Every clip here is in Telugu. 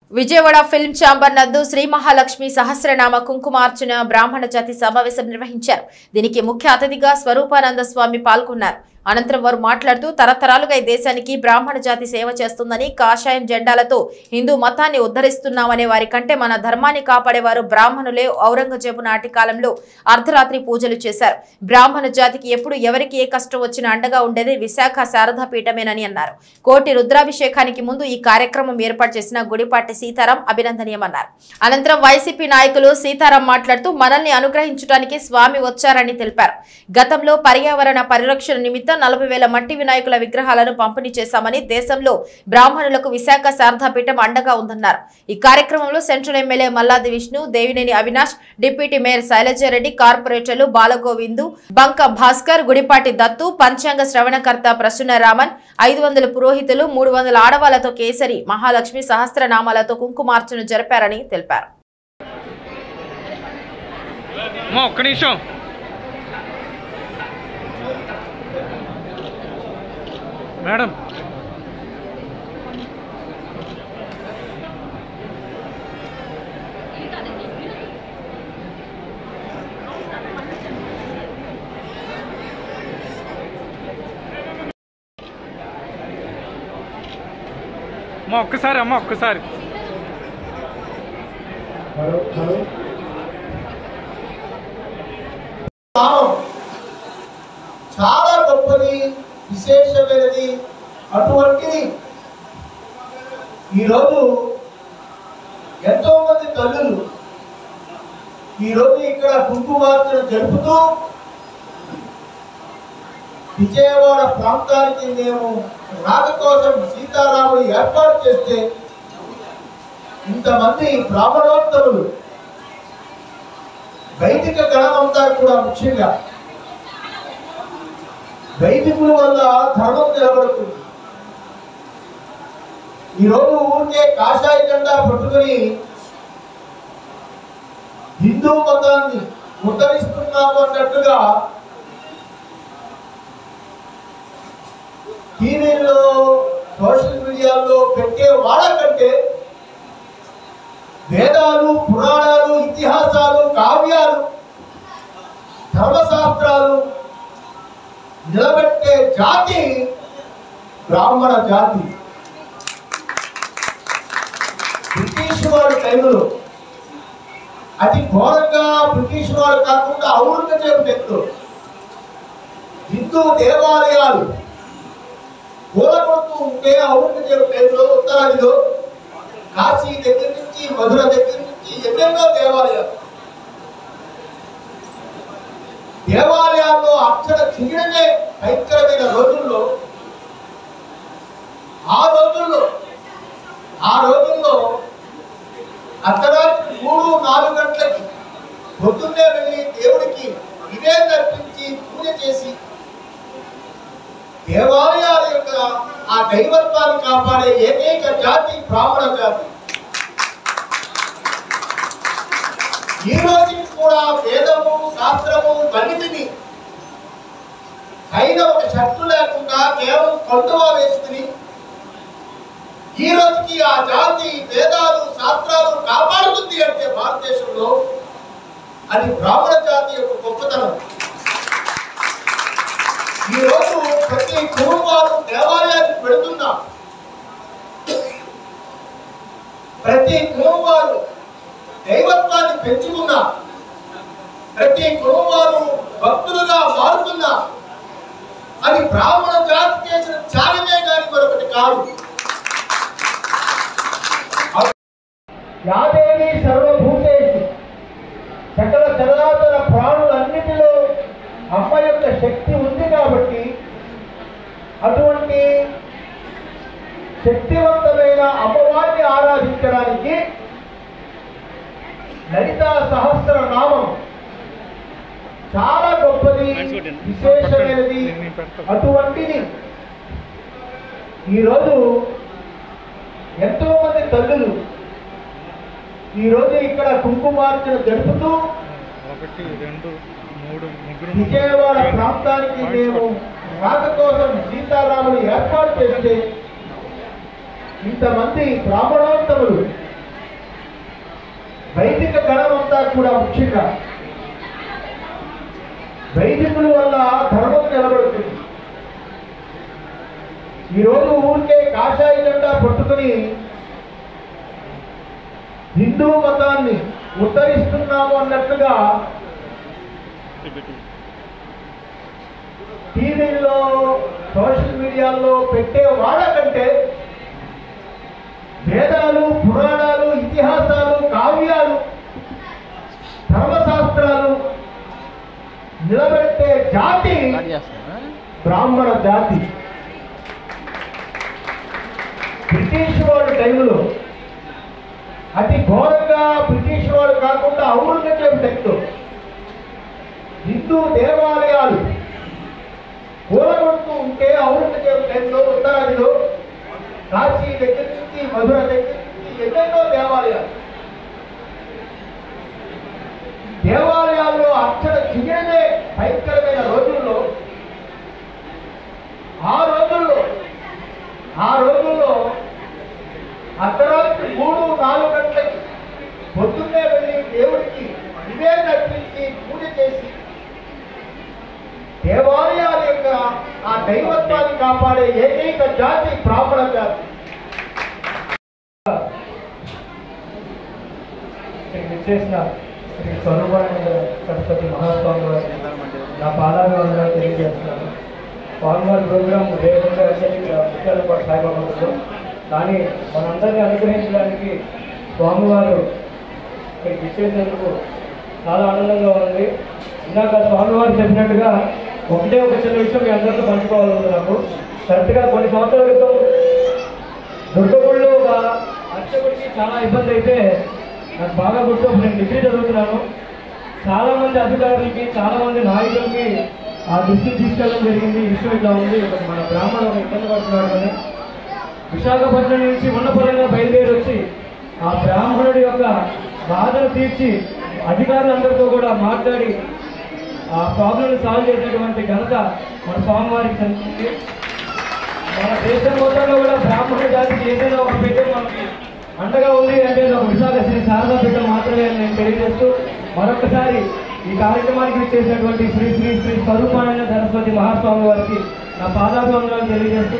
విజయవాడ ఫిల్మ్ ఛాంబర్ నందు శ్రీ మహాలక్ష్మి సహస్రనామ కుంకుమార్చన బ్రాహ్మణ జాతి సమావేశం నిర్వహించారు దీనికి ముఖ్య అతిథిగా స్వరూపానంద స్వామి పాల్గొన్నారు అనంతరం వారు మాట్లాడుతూ తరతరాలుగా ఈ దేశానికి బ్రాహ్మణ జాతి సేవ చేస్తుందని కాషాయం జెండాలతో హిందూ మతాన్ని ఉద్ధరిస్తున్నామనే వారి కంటే మన ధర్మాన్ని కాపాడేవారు బ్రాహ్మణులే ఔరంగజేబు నాటి కాలంలో అర్ధరాత్రి పూజలు చేశారు బ్రాహ్మణ జాతికి ఎప్పుడు ఎవరికి ఏ కష్టం వచ్చినా అండగా ఉండేది విశాఖ శారదా పీఠమేనని అన్నారు కోటి రుద్రాభిషేకానికి ముందు ఈ కార్యక్రమం ఏర్పాటు చేసిన గుడిపాటి సీతారాం అభినందనీయమన్నారు అనంతరం వైసీపీ నాయకులు సీతారాం మాట్లాడుతూ మనల్ని అనుగ్రహించడానికి స్వామి వచ్చారని తెలిపారు గతంలో పర్యావరణ పరిరక్షణ నిమిత్తం నలభై వేల మట్టి వినాయకుల విగ్రహాలను పంపిణీ చేశామని దేశంలో బ్రాహ్మణులకు విశాఖ శారదాపీఠం అండగా ఉందన్నారు ఈ కార్యక్రమంలో central MLA Malladi Vishnu Devineni Avinash deputy mayor Sailaja Reddy కార్పొరేటర్లు బాలగోవిందు బంక భాస్కర్ గుడిపాటి దత్తు పంచాంగ శ్రవణకర్త ప్రసన్న రామన్ ఐదు వందల పురోహితులు మూడు వందల ఆడవాళ్లతో కేసరి మహాలక్ష్మి సహస్రనామాలతో కుంకుమార్చన జరిపారని తెలిపారు అమ్మా ఒక్క నిమిషం మేడం అమ్మా ఒక్కసారి అమ్మ ఒక్కసారి హలో హలో నామం చాలా గొప్పది విశేషమైనది అటువంటిది ఈరోజు ఎంతో మంది తల్లులు ఈరోజు ఇక్కడ కుంకుమార్చన జరుపుతూ విజయవాడ ప్రాంతానికి మేము రాక కోసం సీతారాముడు ఏర్పాటు చేస్తే ఇంతమంది బ్రాహ్మణోత్తములు వైదిక గణమంతా కూడా ముఖ్యంగా వైదికుల వల్ల ధర్మం నిలబడుతుంది ఈరోజు ఊరికే కాషాయ జెండా పట్టుకుని హిందూ మతాన్ని ఉద్ధరిస్తున్నాము అన్నట్టుగా టీవీల్లో సోషల్ మీడియాలో పెట్టే వాళ్ళకంటే వేదాలు పురాణాలు ఇతిహాసాలు కావ్యాలు ధర్మశాస్త్రాలు నిలబెట్టే జాతి బ్రాహ్మణ జాతి బ్రిటిష్ వాడి టైంలో అతి ఘోరంగా బ్రిటిష్ వాడు కాకుండా ఔరంగజేబు టైంలో హిందూ దేవాలయాలు కూలగొడుతూ ఉంటే ఔరంగజేబు టైంలో ఉత్తరాదిలో కాశీ దగ్గర నుంచి మధుర దగ్గర నుంచి ఎన్నెన్నో దేవాలయాలు దేవాలయాల్లో అక్షర చిగిడమే భయంకరమైన రోజుల్లో ఆ రోజుల్లో ఆ రోజుల్లో అర్ధరాత్రి మూడు నాలుగు గంటలకి పొద్దున్నే వెళ్ళి దేవుడికి నివేదన అర్పించి పూజ చేసి దేవాలయాల యొక్క ఆ దైవత్వాన్ని కాపాడే ఏకైక జాతి బ్రాహ్మణ జాతి ఈ రోజుకి కూడా వేదము శాస్త్రము గణితిని అయిన ఒక షర్టు లేకుండా కేవలం కండువా వేసుకుని ఈ రోజుకి ఆ జాతి వేదాలు శాస్త్రాలు కాపాడుతుంది అంటే భారతదేశంలో అది బ్రాహ్మణ జాతి యొక్క గొప్పతనం ఈ రోజు ప్రతి కుటుంబాలు దేవాలయానికి పెడుతున్నా ప్రతి కుటుంబాలు దైవత్వాన్ని పెంచుకున్నా ప్రతి కుటుంబాలు భక్తులుగా మారుతున్నా అది బ్రాహ్మణ జాతి చేసిన త్యాగమే కానీ మరొకటి కాదు యాదేవి సర్వభూతేషు సకల చరాచర ప్రాణులన్నిటిలో అమ్మ యొక్క శక్తి ఉంది కాబట్టి అటువంటి శక్తివంతమైన అమ్మవారిని ఆరాధించడానికి లలితా సహస్ర నామం చాలా గొప్పది విశేషమైనది అటువంటిది ఈరోజు ఎంతో మంది తల్లులు ఈరోజు ఇక్కడ కుంకుమార్చన జరుపుతూ ఒకటి రెండు మూడు ముగ్గురు విజయవాడ ప్రాంతానికి మేము రాక కోసం సీతారాములు ఏర్పాటు చేస్తే ఇంతమంది బ్రాహ్మణోత్తములు వైదిక గణం అంతా కూడా ముఖ్యంగా వైదికుల వల్ల ధర్మం నిలబడుతుంది ఈరోజు ఊరికే కాషాయ జెండా పట్టుకుని హిందూ మతాన్ని ఉత్తరిస్తున్నాము అన్నట్టుగా టీవీల్లో సోషల్ మీడియాలో పెట్టే వాళ్ళకంటే వేదాలు పురాణాలు ఇతిహాసాలు కావ్యాలు ధర్మశాస్త్రాలు నిలబెట్టే జాతి బ్రాహ్మణ జాతి బ్రిటిష్ వాళ్ళ టైంలో అతి ఘోరంగా బ్రిటిష్ వాళ్ళు కాకుండా ఔరంగజేబు టైంలో హిందూ దేవాలయాలు కూలగొడుతూ ఉంటే ఔరంగజేబు టైంలో ఉత్తరాదిలో కాశీ దగ్గర నుంచి మధుర దగ్గర నుంచి ఎన్నెన్నో దేవాలయాలు దేవాలయాల్లో అర్చన చెయ్యడే భయంకరమైన రోజుల్లో ఆ రోజుల్లో ఆ రోజుల్లో అర్ధరాత్రి మూడు నాలుగు గంటలకి పొద్దున్నే వెళ్ళి దేవుడికి నివేదన అర్పించి పూజ చేసి దేవాలయాల యొక్క ఆ దైవత్వాన్ని కాపాడే ఏకైక జాతి బ్రాహ్మణ జాతి ఇక్కడికి విచ్చేసిన శ్రీ స్వరూపానంద సరస్వతి మహాస్వామి వారి నా పాదాభివందనాలు తెలియజేస్తున్నాను స్వామివారి ప్రోగ్రాం రేపటి వచ్చేది ముత్యాలపాటు సాయిబాబాలో కానీ మనందరినీ అనుగ్రహించడానికి స్వామివారు ఇక్కడికి ఇచ్చేసినందుకు చాలా ఆనందంగా ఉంది ఇందాక స్వామివారు చెప్పినట్టుగా ఒకటే ఒక చిన్న విషయం మీ అందరితో పంచుకోవాలని నాకు కరెక్ట్గా కొన్ని సంవత్సరాల క్రితం దుర్గగుడిలో ఒక అర్చకుడికి చాలా ఇబ్బంది అయితే నాకు బాగా గుర్తు నేను డిగ్రీ చదువుతున్నాను చాలా మంది అధికారులకి చాలా మంది నాయకులకి ఆ దృష్టికి తీసుకెళ్ళడం జరిగింది ఈ విషయం ఇట్లా ఉంది ఒక మన బ్రాహ్మణుడు ఒక ఇబ్బంది పడుతున్నాడు అని విశాఖపట్నం నుంచి ఉన్నపరంగా బయలుదేరి వచ్చి ఆ బ్రాహ్మణుడి యొక్క బాధను తీర్చి అధికారులందరితో కూడా మాట్లాడి ఆ ప్రాబ్లం సాల్వ్ చేసేటువంటి ఘనత మన స్వామివారికి చెందుతుంది మన దేశం మొత్తంలో కూడా బ్రాహ్మణ జాతికి ఏదైనా ఒక పీఠం మనకి అండగా ఉంది అంటే అది ఒక విశాఖ శ్రీ శారదా పీఠం మాత్రమే అని నేను తెలియజేస్తూ మరొకసారి ఈ కార్యక్రమానికి చేసినటువంటి శ్రీ శ్రీ శ్రీ స్వరూపానంద సరస్వతి మహాస్వామి వారికి నా పాదాభివందనాలు తెలియజేస్తూ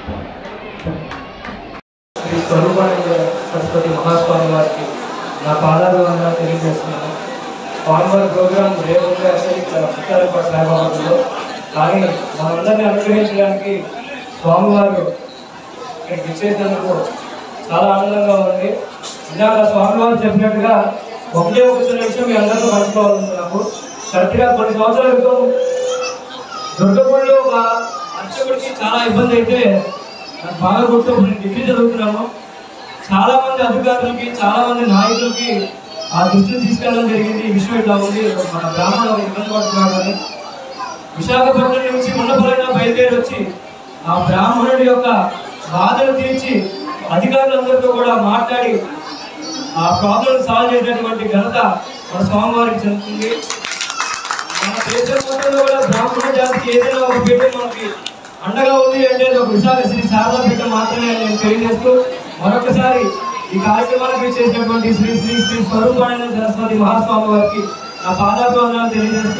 శ్రీ స్వరూపానంద సరస్వతి మహాస్వామి వారికి నా పాదాభివందనాలు తెలియజేస్తున్నాను స్వామివారి ప్రోగ్రాం రేపు పుట్టాలపాటు సాయిబాబాలో కానీ మనందరినీ అనుగ్రహించడానికి స్వామివారు ఇక్కడికి ఇచ్చేసినందుకు చాలా ఆనందంగా ఉంది ఇందాక స్వామివారు చెప్పినట్టుగా ఒకటే ఒక చిన్న విషయం మీ అందరితో పంచుకోవాలని నాకు కరెక్ట్గా కొన్ని సంవత్సరాల క్రితం దుర్గపూడిలో ఒక అర్చకుడికి చాలా ఇబ్బంది అయితే నాకు బాగా గుర్తు నేను డిగ్రీ చదువుతున్నాను చాలా మంది అధికారులకి చాలా మంది నాయకులకి ఆ దృష్టిని తీసుకెళ్ళడం జరిగింది ఈ విషయం ఇట్లా ఉంది మన బ్రాహ్మణులు ఇబ్బంది పడుతున్నాడు అని విశాఖపట్నం నుంచి ఉన్నపరంగా బయలుదేరి వచ్చి ఆ బ్రాహ్మణుడి యొక్క బాధను తీర్చి అధికారులందరితో కూడా మాట్లాడి ఆ ప్రాబ్లం సాల్వ్ చేసేటువంటి ఘనత మన స్వామివారికి చెందుతుంది మన దేశం మొత్తంలో కూడా బ్రాహ్మణ జాతికి ఏదైనా ఒక పీఠం మనకి అండగా ఉంది అంటే అది ఒక విశాఖ శ్రీ శారదా పీఠం మాత్రమే అని నేను తెలియజేస్తూ మరొకసారి ఈ కార్యక్రమానికి చేసినటువంటి శ్రీ శ్రీ శ్రీ స్వరూపానంద సరస్వతి మహాస్వామి వారికి నా పాదాభివందనాలు తెలియజేస్తూ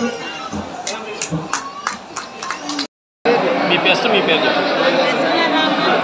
మీ పేరు మీ పేరు చెప్పండి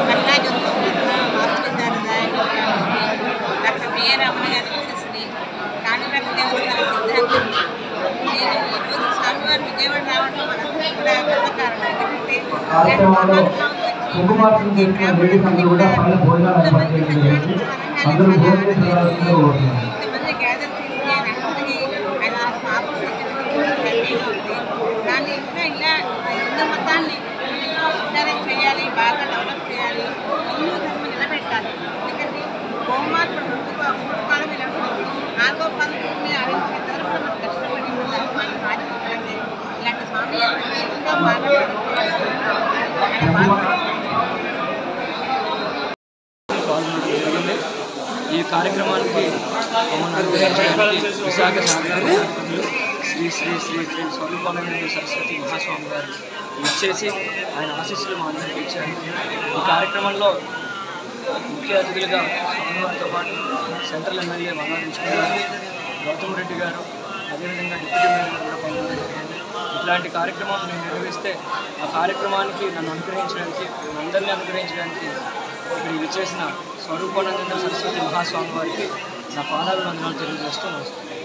డాక్టర్ బిఏ రమణ గారి మిసెస్ని కాణిపేట దేవస్థానం సిద్ధాంతం నేను ఈరోజు స్వామివారి విజయవాడ రావడం మనందరికీ కూడా గర్వకారణం ఎందుకంటే రెండు మహానుభావులు వచ్చి ఉపమార్చన చేసిన లేడీస్ అందరూ కూడా పైన భోజనాలు ఏర్పాటు చేయడం జరిగింది అందరూ భోజనం చేసిన రావాల్సిందిగా కోరుతున్నాను ఇంతమంది గ్యాదర్ చేసి ఆయన అందరికీ ఆయన ఆఫీస్ ఉంది కానీ ఇంకా ఇలా హిందూ మతాన్ని ఇంకా ఉద్ధారం చేయాలి బాగా డెవలప్ చేయాలి హిందూ ధర్మం నిలబెట్టాలి ఎందుకంటే గోమార్పుడు ముందు మూడు కాలం నిలబడింది నాలుగో పాదం భూమిని ఆడించే తరఫున మనం కష్టపడి మన ధర్మాన్ని మార్చుకోవాలంటే ఇలాంటి స్వామి ఇంకా బాగా develop చేయాలి. ఆయన బాగా పాల్గొనడం జరిగింది ఈ కార్యక్రమానికి మమ్మల్ని అనుగ్రహించడానికి విశాఖ శాఖలు శ్రీ శ్రీ శ్రీ శ్రీ స్వరూపానంద సరస్వతి మహాస్వామి గారు ఇచ్చేసి ఆయన ఆశీస్సులు మా అందరికీ ఇచ్చారు ఈ కార్యక్రమంలో ముఖ్య అతిథులుగా స్వామివారితో పాటు సెంట్రల్ ఎమ్మెల్యే బంగారు విష్ణు గారు గౌతమ్ రెడ్డి గారు అదేవిధంగా డిప్యూటీ మేయర్ గారు కూడా పాల్గొనడం జరిగింది ఇట్లాంటి కార్యక్రమం నేను నిర్వహిస్తే ఆ కార్యక్రమానికి నన్ను అనుగ్రహించడానికి అందరినీ అనుగ్రహించడానికి ఇక్కడ విచ్చేసిన స్వరూపానందేంద్ర సరస్వతి మహాస్వామి వారికి నా పాదాలు వందనాలు తెలియజేస్తూ నమస్కారం